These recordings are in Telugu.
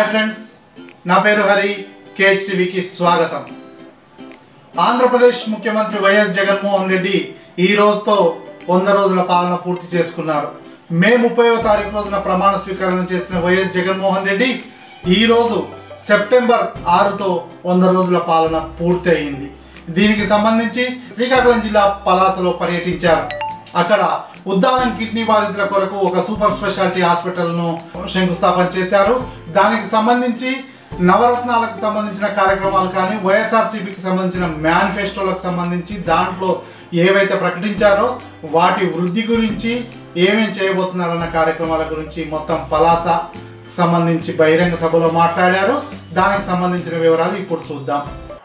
ఫ్రెండ్స్ నా పేరు హరి కేహెచ్ టీవీకి స్వాగతం ఆంధ్రప్రదేశ్ ముఖ్యమంత్రి వైఎస్ జగన్మోహన్ రెడ్డి ఈ రోజుతో వంద రోజుల పాలన పూర్తి చేసుకున్నారు మే ముప్పైవ తారీఖు రోజున ప్రమాణ స్వీకారం చేసిన వైఎస్ జగన్మోహన్ రెడ్డి ఈ రోజు సెప్టెంబర్ ఆరుతో వంద రోజుల పాలన పూర్తి అయింది దీనికి సంబంధించి శ్రీకాకుళం జిల్లా పలాసలో పర్యటించారు అక్కడ ఉద్దానం కిడ్నీ బాధితుల కొరకు ఒక సూపర్ స్పెషాలిటీ హాస్పిటల్ను శంకుస్థాపన చేశారు దానికి సంబంధించి నవరత్నాలకు సంబంధించిన కార్యక్రమాలు కానీ వైఎస్ఆర్సీపీకి సంబంధించిన మేనిఫెస్టోలకు సంబంధించి దాంట్లో ఏవైతే ప్రకటించారో వాటి వృద్ధి గురించి ఏమేం చేయబోతున్నారన్న కార్యక్రమాల గురించి మొత్తం పలాస సంబంధించి బహిరంగ సభలో మాట్లాడారు దానికి సంబంధించిన వివరాలు ఇప్పుడు చూద్దాం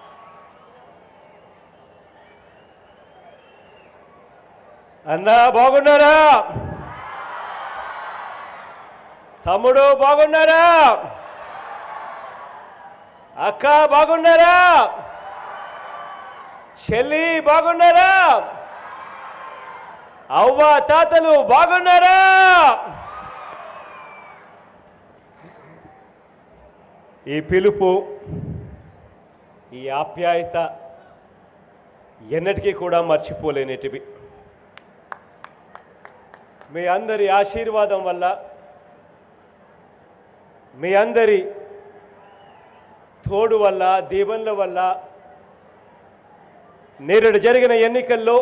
అన్నా బాగున్నారా తమ్ముడు బాగున్నారా అక్క బాగున్నారా చెల్లి బాగున్నారా అవ్వ తాతలు బాగున్నారా ఈ పిలుపు ఈ ఆప్యాయత ఎన్నటికీ కూడా మర్చిపోలేనిటివి మీ అందరి ఆశీర్వాదం వల్ల మీ అందరి తోడు వల్ల దీవెనల వల్ల నేరుడు జరిగిన ఎన్నికల్లో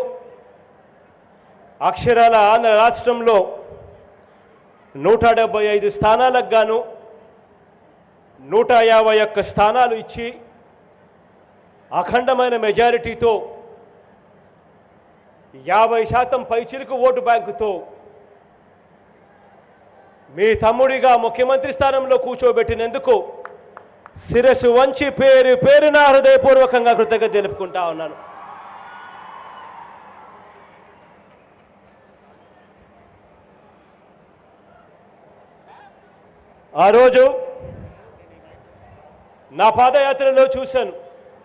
అక్షరాల ఆంధ్ర రాష్ట్రంలో నూట డెబ్బై ఐదు స్థానాలకు గాను నూట యాభై ఒక్క స్థానాలు ఇచ్చి అఖండమైన మెజారిటీతో యాభై శాతం పైచిలుకు ఓటు బ్యాంకుతో మీ తమ్ముడిగా ముఖ్యమంత్రి స్థానంలో కూర్చోబెట్టినందుకు శిరస్సు వంచి పేరు పేరున హృదయపూర్వకంగా కృతజ్ఞత తెలుపుకుంటా ఉన్నాను ఆ రోజు నా పాదయాత్రలో చూశాను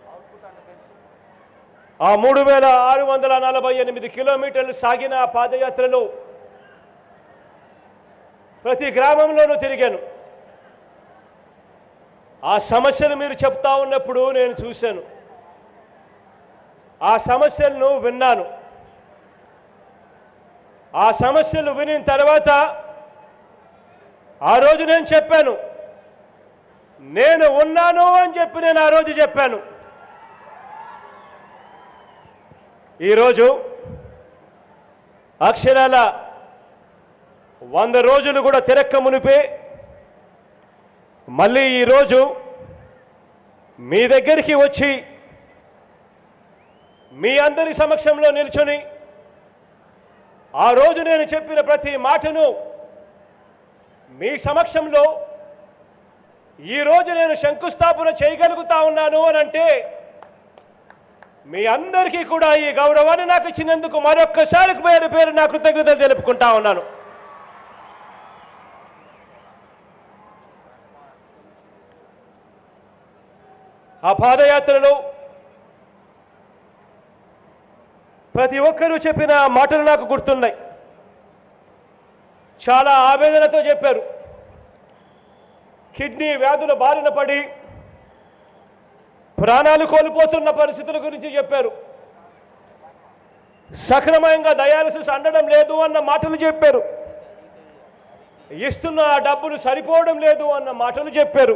ఆ మూడు వేల ఆరు వందల నలభై ఎనిమిది కిలోమీటర్లు సాగిన ఆ పాదయాత్రలో ప్రతి గ్రామంలోనూ తిరిగాను ఆ సమస్యలు మీరు చెప్తా ఉన్నప్పుడు నేను చూశాను ఆ సమస్యలను విన్నాను ఆ సమస్యలు వినిన తర్వాత ఆ రోజు నేను చెప్పాను నేను ఉన్నాను అని చెప్పి నేను ఆ రోజు చెప్పాను ఈరోజు అక్షరాల వంద రోజులు కూడా తిరక్క మునిపే మళ్ళీ ఈరోజు మీ దగ్గరికి వచ్చి మీ అందరి సమక్షంలో నిల్చొని ఆ రోజు నేను చెప్పిన ప్రతి మాటను మీ సమక్షంలో ఈరోజు నేను శంకుస్థాపన చేయగలుగుతా ఉన్నాను అని అంటే మీ అందరికీ కూడా ఈ గౌరవాన్ని నాకు ఇచ్చినందుకు మరొక్కసారి పేరు పేరు నా కృతజ్ఞతలు తెలుపుకుంటా ఉన్నాను ఆ పాదయాత్రలో ప్రతి ఒక్కరూ చెప్పిన మాటలు నాకు గుర్తున్నాయి చాలా ఆవేదనతో చెప్పారు కిడ్నీ వ్యాధుల బారిన పడి ప్రాణాలు కోల్పోతున్న పరిస్థితుల గురించి చెప్పారు సక్రమంగా డయాలసిస్ అందడం లేదు అన్న మాటలు చెప్పారు ఇస్తున్న ఆ డబ్బులు సరిపోవడం లేదు అన్న మాటలు చెప్పారు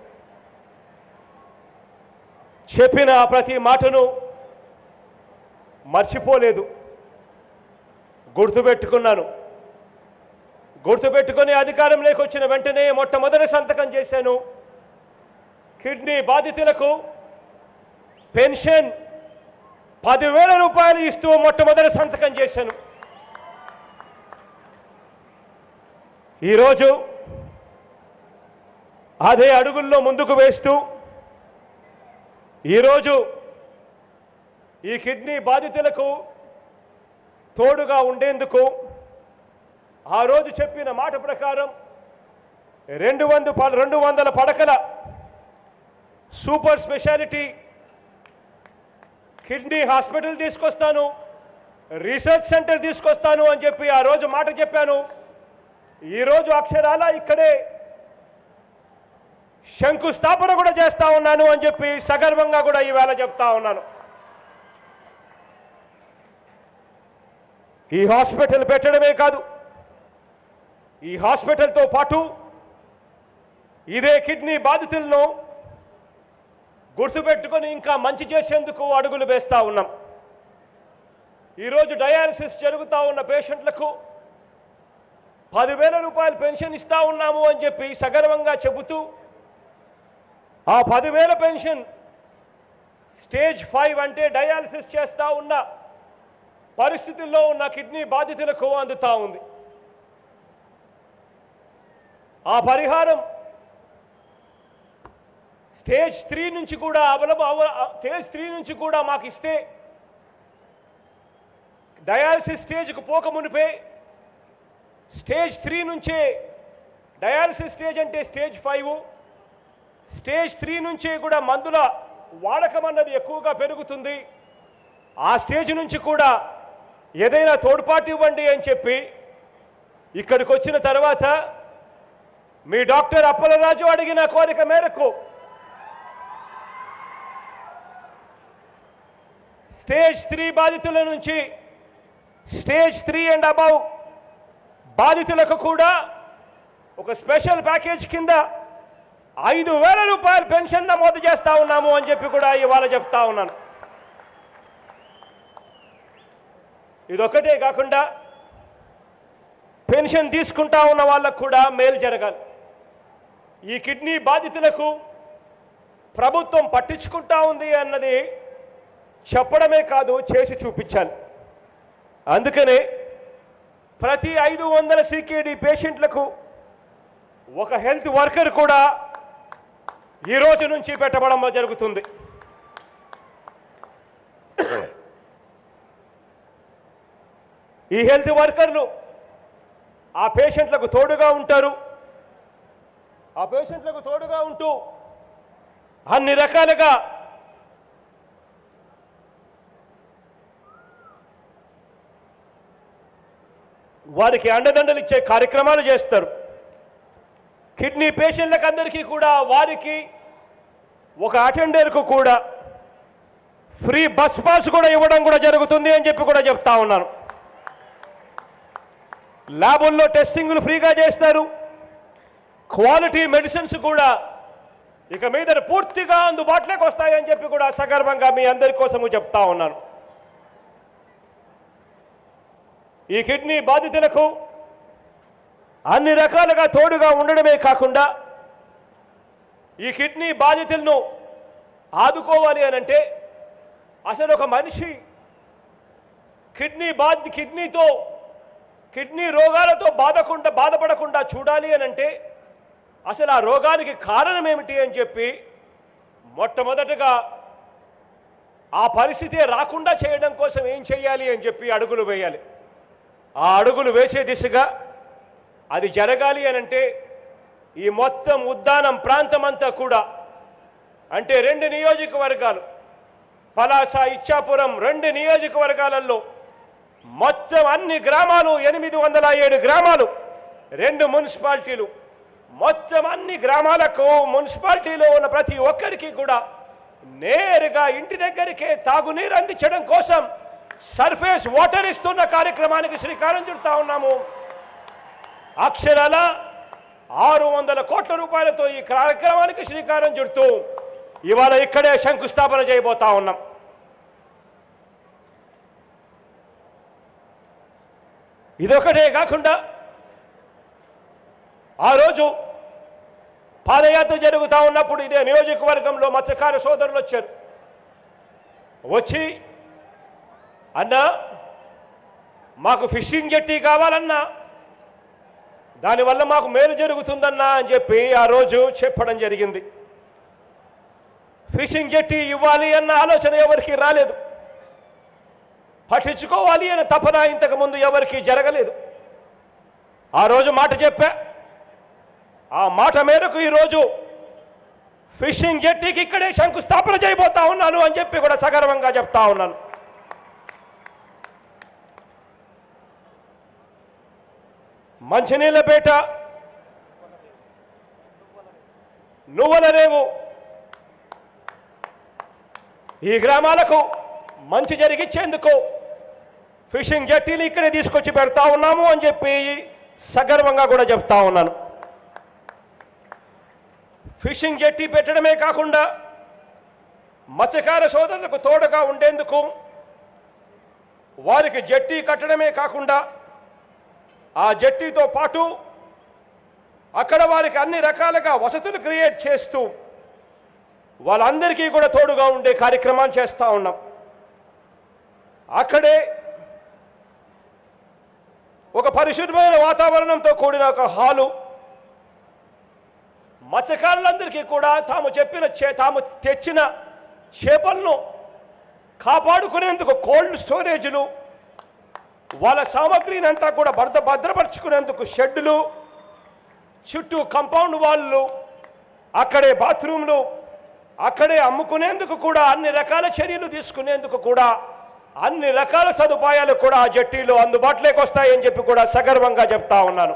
చెప్పిన ఆ ప్రతి మాటను మర్చిపోలేదు గుర్తుపెట్టుకున్నాను గుర్తుపెట్టుకొని అధికారంలోకి వచ్చిన వెంటనే మొట్టమొదటి సంతకం చేశాను కిడ్నీ బాధితులకు పెన్షన్ పదివేల రూపాయలు ఇస్తూ మొట్టమొదటి సంతకం చేశాను ఈరోజు అదే అడుగుల్లో ముందుకు వేస్తూ ఈరోజు ఈ కిడ్నీ బాధితులకు తోడుగా ఉండేందుకు ఆ రోజు చెప్పిన మాట ప్రకారం రెండు వంద ప- రెండు వందల పడకల సూపర్ స్పెషాలిటీ కిడ్నీ హాస్పిటల్ తీసుకొస్తాను రీసెర్చ్ సెంటర్ తీసుకొస్తాను అని చెప్పి ఆ రోజు మాట చెప్పాను ఈరోజు అక్షరాల ఇక్కడే శంకుస్థాపన కూడా చేస్తా ఉన్నాను అని చెప్పి సగర్వంగా కూడా ఈవేళ చెప్తా ఉన్నాను ఈ హాస్పిటల్ పెట్టడమే కాదు ఈ హాస్పిటల్తో పాటు ఇదే కిడ్నీ బాధితులను గుర్తుపెట్టుకొని ఇంకా మంచి చేసేందుకు అడుగులు వేస్తా ఉన్నాం ఈరోజు డయాలసిస్ జరుగుతూ ఉన్న పేషెంట్లకు పదివేల రూపాయలు పెన్షన్ ఇస్తా ఉన్నాము అని చెప్పి సగర్వంగా చెబుతూ ఆ పదివేల పెన్షన్ స్టేజ్ ఫైవ్ అంటే డయాలసిస్ చేస్తా ఉన్న పరిస్థితుల్లో ఉన్న కిడ్నీ బాధితులకు అందుతా ఉంది ఆ పరిహారం స్టేజ్ త్రీ నుంచి కూడా అవలబ అవ- స్టేజ్ త్రీ నుంచి కూడా మాకు ఇస్తే డయాలసిస్ స్టేజ్కు పోక మునిపే స్టేజ్ త్రీ నుంచే డయాలసిస్ స్టేజ్ అంటే స్టేజ్ ఫైవ్ స్టేజ్ త్రీ నుంచే కూడా మందుల వాడకం అన్నది ఎక్కువగా పెరుగుతుంది ఆ స్టేజ్ నుంచి కూడా ఏదైనా తోడ్పాటు ఇవ్వండి అని చెప్పి ఇక్కడికి వచ్చిన తర్వాత మీ డాక్టర్ అప్పలరాజు అడిగిన కోరిక మేరకు స్టేజ్ త్రీ బాధితుల నుంచి స్టేజ్ త్రీ అండ్ అబౌవ్ బాధితులకు కూడా ఒక స్పెషల్ ప్యాకేజ్ కింద ఐదు వేల రూపాయల పెన్షన్ నమోదు చేస్తా ఉన్నాము అని చెప్పి కూడా ఇవాళ చెప్తా ఉన్నాను ఇదొక్కటే కాకుండా పెన్షన్ తీసుకుంటా ఉన్న వాళ్ళకు కూడా మేలు జరగాలి ఈ కిడ్నీ బాధితులకు ప్రభుత్వం పట్టించుకుంటా ఉంది అన్నది చెప్పడమే కాదు చేసి చూపించాలి అందుకనే ప్రతి ఐదు వందల సీకేడీ పేషెంట్లకు ఒక హెల్త్ వర్కర్ కూడా ఈ రోజు నుంచి పెట్టబడం జరుగుతుంది ఈ హెల్త్ వర్కర్లు ఆ పేషెంట్లకు తోడుగా ఉంటారు ఆ పేషెంట్లకు తోడుగా ఉంటూ అన్ని రకాలుగా వారికి అండదండలు ఇచ్చే కార్యక్రమాలు చేస్తారు కిడ్నీ పేషెంట్లకు అందరికీ కూడా వారికి ఒక అటెండర్కు కూడా ఫ్రీ బస్ పాస్ కూడా ఇవ్వడం కూడా జరుగుతుంది అని చెప్పి కూడా చెప్తా ఉన్నాను ల్యాబుల్లో టెస్టింగ్లు ఫ్రీగా చేస్తారు క్వాలిటీ మెడిసిన్స్ కూడా ఇక మీద పూర్తిగా అందుబాటులోకి వస్తాయని చెప్పి కూడా సగర్వంగా మీ అందరి కోసము చెప్తా ఉన్నాను ఈ కిడ్నీ బాధితులకు అన్ని రకాలుగా తోడుగా ఉండడమే కాకుండా ఈ కిడ్నీ బాధితులను ఆదుకోవాలి అని అంటే అసలు ఒక మనిషి కిడ్నీ బాధ కిడ్నీతో కిడ్నీ రోగాలతో బాధకుండా బాధపడకుండా చూడాలి అని అంటే అసలు ఆ రోగానికి కారణం ఏమిటి అని చెప్పి మొట్టమొదటగా ఆ పరిస్థితి రాకుండా చేయడం కోసం ఏం చేయాలి అని చెప్పి అడుగులు వేయాలి ఆ అడుగులు వేసే దిశగా అది జరగాలి అనంటే ఈ మొత్తం ఉద్దానం ప్రాంతం అంతా కూడా అంటే రెండు నియోజకవర్గాలు పలాస ఇచ్చాపురం రెండు నియోజకవర్గాలలో మొత్తం అన్ని గ్రామాలు ఎనిమిది వందల ఏడు గ్రామాలు రెండు మున్సిపాలిటీలు మొత్తం అన్ని గ్రామాలకు మున్సిపాలిటీలో ఉన్న ప్రతి ఒక్కరికి కూడా నేరుగా ఇంటి దగ్గరికే తాగునీరు అందించడం కోసం సర్ఫేస్ వాటర్ ఇస్తున్న కార్యక్రమానికి శ్రీకారం చుడతా ఉన్నాము అక్షరాల ఆరు వందల కోట్ల రూపాయలతో ఈ కార్యక్రమానికి శ్రీకారం చుడుతూ ఇవాళ ఇక్కడే శంకుస్థాపన చేయబోతా ఉన్నాం ఇదొకటే కాకుండా ఆ రోజు పాదయాత్ర జరుగుతూ ఉన్నప్పుడు ఇదే నియోజకవర్గంలో మత్స్యకార సోదరులు వచ్చారు వచ్చి అన్నా మాకు ఫిషింగ్ జట్టి కావాలన్నా దానివల్ల మాకు మేలు జరుగుతుందన్నా అని చెప్పి ఆ రోజు చెప్పడం జరిగింది ఫిషింగ్ జట్టి ఇవ్వాలి అన్న ఆలోచన ఎవరికి రాలేదు పట్టించుకోవాలి అనే తపన ఇంతకు ముందు ఎవరికి జరగలేదు ఆ రోజు మాట చెప్పా ఆ మాట మేరకు ఈరోజు ఫిషింగ్ జట్టీకి ఇక్కడే శంకుస్థాపన చేయబోతా ఉన్నాను అని చెప్పి కూడా సగర్వంగా చెప్తా ఉన్నాను మంచినీళ్ళపేట నువ్వనలేవు ఈ గ్రామాలకు మంచి జరిగించేందుకు ఫిషింగ్ జట్టీలు ఇక్కడే తీసుకొచ్చి పెడతా ఉన్నాము అని చెప్పి సగర్వంగా కూడా చెప్తా ఉన్నాను ఫిషింగ్ జట్టి పెట్టడమే కాకుండా మత్స్యకార సోదరులకు తోడుగా ఉండేందుకు వారికి జట్టి కట్టడమే కాకుండా ఆ జట్టీతో పాటు అక్కడ వారికి అన్ని రకాలుగా వసతులు క్రియేట్ చేస్తూ వాళ్ళందరికీ కూడా తోడుగా ఉండే కార్యక్రమాలు చేస్తూ ఉన్నాం అక్కడే ఒక పరిశుభ్రమైన వాతావరణంతో కూడిన ఒక హాలు మత్స్యకారులందరికీ కూడా తాము చెప్పిన చే తాము తెచ్చిన చేపలను కాపాడుకునేందుకు కోల్డ్ స్టోరేజ్లు వాళ్ళ సామగ్రిని అంతా కూడా భద్ర భద్రపరుచుకునేందుకు షెడ్డులు చుట్టూ కంపౌండ్ వాళ్ళు అక్కడే బాత్రూంలు అక్కడే అమ్ముకునేందుకు కూడా అన్ని రకాల చర్యలు తీసుకునేందుకు కూడా అన్ని రకాల సదుపాయాలు కూడా ఆ జట్టీలో అందుబాటులోకి వస్తాయని చెప్పి కూడా సగర్వంగా చెప్తా ఉన్నాను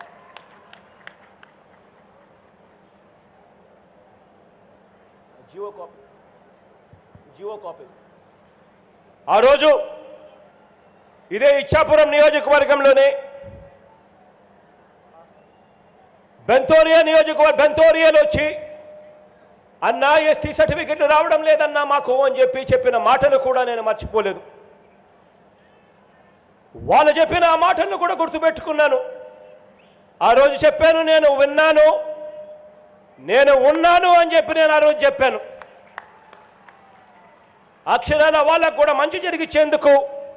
జియో కాపీ జియో కాపీ ఆ రోజు ఇదే ఇచ్చాపురం నియోజకవర్గంలోనే బెంతోరియా నియోజకవర్గ బెంతోరియాలో వచ్చి అన్నా ఎస్టీ సర్టిఫికెట్లు రావడం లేదన్నా మాకు అని చెప్పి చెప్పిన మాటలు కూడా నేను మర్చిపోలేదు వాళ్ళు చెప్పిన ఆ మాటలను కూడా గుర్తుపెట్టుకున్నాను ఆ రోజు చెప్పాను నేను విన్నాను నేను ఉన్నాను అని చెప్పి నేను ఆ రోజు చెప్పాను అక్షరాల వాళ్ళకు కూడా మంచి జరిగించేందుకు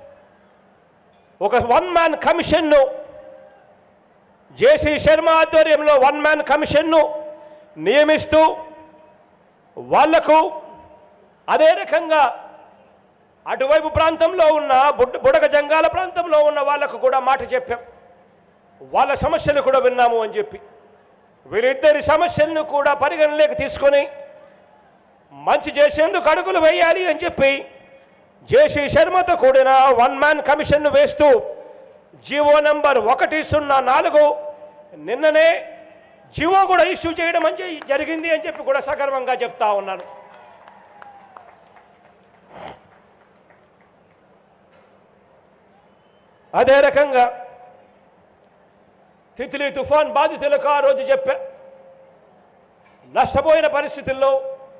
ఒక వన్ మ్యాన్ కమిషన్ను జేసీ శర్మ ఆధ్వర్యంలో వన్ మ్యాన్ కమిషన్ను నియమిస్తూ వాళ్లకు అదే రకంగా అటువైపు ప్రాంతంలో ఉన్న బుడ్ బుడగ జంగాల ప్రాంతంలో ఉన్న వాళ్లకు కూడా మాట చెప్పాం వాళ్ళ సమస్యలు కూడా విన్నాము అని చెప్పి వీరిద్దరి సమస్యలను కూడా పరిగణలోకి తీసుకొని మంచి చేసేందుకు అడుగులు వేయాలి అని చెప్పి జేసీ శర్మతో కూడిన వన్ మ్యాన్ కమిషన్ను వేస్తూ జీవో నంబర్ ఒకటి సున్నా నాలుగు నిన్ననే జీవో కూడా ఇష్యూ చేయడం అని చెప్పి జరిగింది అని చెప్పి కూడా సగర్వంగా చెప్తా ఉన్నాను అదే రకంగా తిత్లీ తుఫాన్ బాధితులకు ఆ రోజు చెప్పా నష్టపోయిన పరిస్థితుల్లో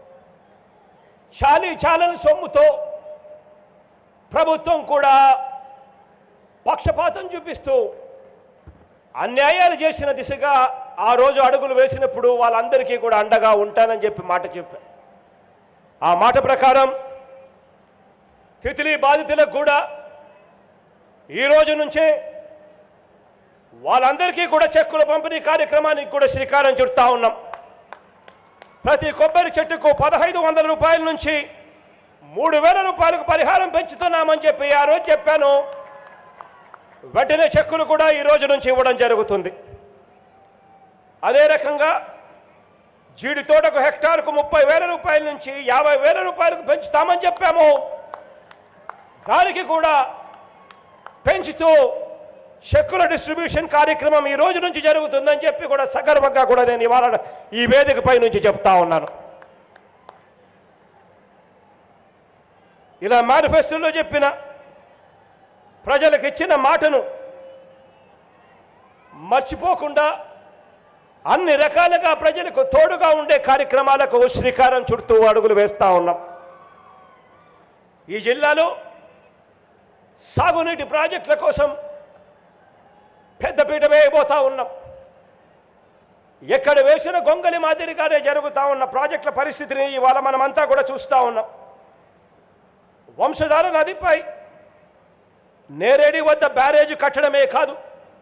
చాలీ చాలని సొమ్ముతో ప్రభుత్వం కూడా పక్షపాతం చూపిస్తూ అన్యాయాలు చేసిన దిశగా ఆ రోజు అడుగులు వేసినప్పుడు వాళ్ళందరికీ కూడా అండగా ఉంటానని చెప్పి మాట చెప్పా ఆ మాట ప్రకారం తితిలి బాధితులకు కూడా ఈ రోజు నుంచే వాళ్ళందరికీ కూడా చెక్కుల పంపిణీ కార్యక్రమానికి కూడా శ్రీకారం చుడతా ఉన్నాం ప్రతి కొబ్బరి చెట్టుకు పదహైదు వందల రూపాయల నుంచి మూడు వేల రూపాయలకు పరిహారం పెంచుతున్నామని చెప్పి ఆ రోజు చెప్పాను వెంటనే చెక్కులు కూడా ఈ రోజు నుంచి ఇవ్వడం జరుగుతుంది అదే రకంగా జీడి తోటకు హెక్టార్కు ముప్పై వేల రూపాయల నుంచి యాభై వేల రూపాయలకు పెంచుతామని చెప్పాము దానికి కూడా పెంచుతూ చెక్కుల డిస్ట్రిబ్యూషన్ కార్యక్రమం ఈ రోజు నుంచి జరుగుతుందని చెప్పి కూడా సగర్వంగా కూడా నేను ఇవాళ ఈ వేదికపై నుంచి చెప్తా ఉన్నాను ఇలా మేనిఫెస్టోలో చెప్పిన ప్రజలకు ఇచ్చిన మాటను మర్చిపోకుండా అన్ని రకాలుగా ప్రజలకు తోడుగా ఉండే కార్యక్రమాలకు శ్రీకారం చుడుతూ అడుగులు వేస్తా ఉన్నాం ఈ జిల్లాలో సాగునీటి ప్రాజెక్టుల కోసం పెద్దపీట వేయబోతా ఉన్నాం ఎక్కడ వేసిన గొంగలి మాదిరిగానే జరుగుతా ఉన్న ప్రాజెక్టుల పరిస్థితిని ఇవాళ మనమంతా కూడా చూస్తా ఉన్నాం వంశధార నదిపై నేరేడి వద్ద బ్యారేజ్ కట్టడమే కాదు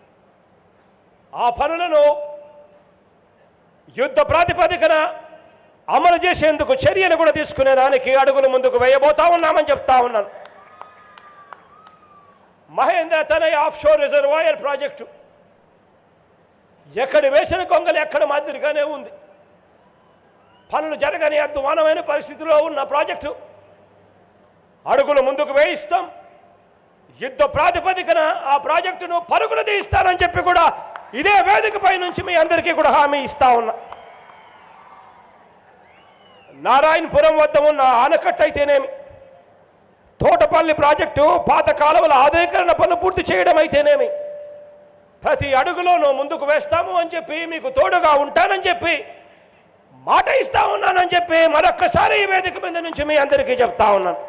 ఆ పనులను యుద్ధ ప్రాతిపదికన అమలు చేసేందుకు చర్యలు కూడా తీసుకునే దానికి అడుగులు ముందుకు వేయబోతా ఉన్నామని చెప్తా ఉన్నాను మహేంద్ర తనయ ఆఫ్షోర్ రిజర్వాయర్ ప్రాజెక్టు ఎక్కడ వేసిన కొంగలు ఎక్కడ మాదిరిగానే ఉంది పనులు జరగని అద్వానమైన పరిస్థితిలో ఉన్న ప్రాజెక్టు అడుగులు ముందుకు వేయిస్తాం యుద్ధ ప్రాతిపదికన ఆ ప్రాజెక్టును పరుగులు తీయిస్తానని చెప్పి కూడా ఇదే వేదికపై నుంచి మీ అందరికీ కూడా హామీ ఇస్తా ఉన్నా నారాయణపురం వద్ద ఉన్న ఆనకట్ట అయితేనేమి తోటపల్లి ప్రాజెక్టు పాత కాలువల ఆధునీకరణ పనులు పూర్తి చేయడం అయితేనేమి ప్రతి అడుగులోనూ ముందుకు వేస్తాము అని చెప్పి మీకు తోడుగా ఉంటానని చెప్పి మాట ఇస్తా ఉన్నానని చెప్పి మరొక్కసారి ఈ వేదిక మీద నుంచి మీ అందరికీ చెప్తా ఉన్నాను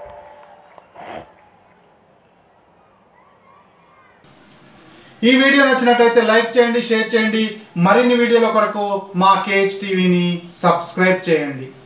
ఈ వీడియో నచ్చినట్టయితే లైక్ చేయండి షేర్ చేయండి మరిన్ని వీడియోల కొరకు మా కేహెచ్ టీవీని సబ్స్క్రైబ్ చేయండి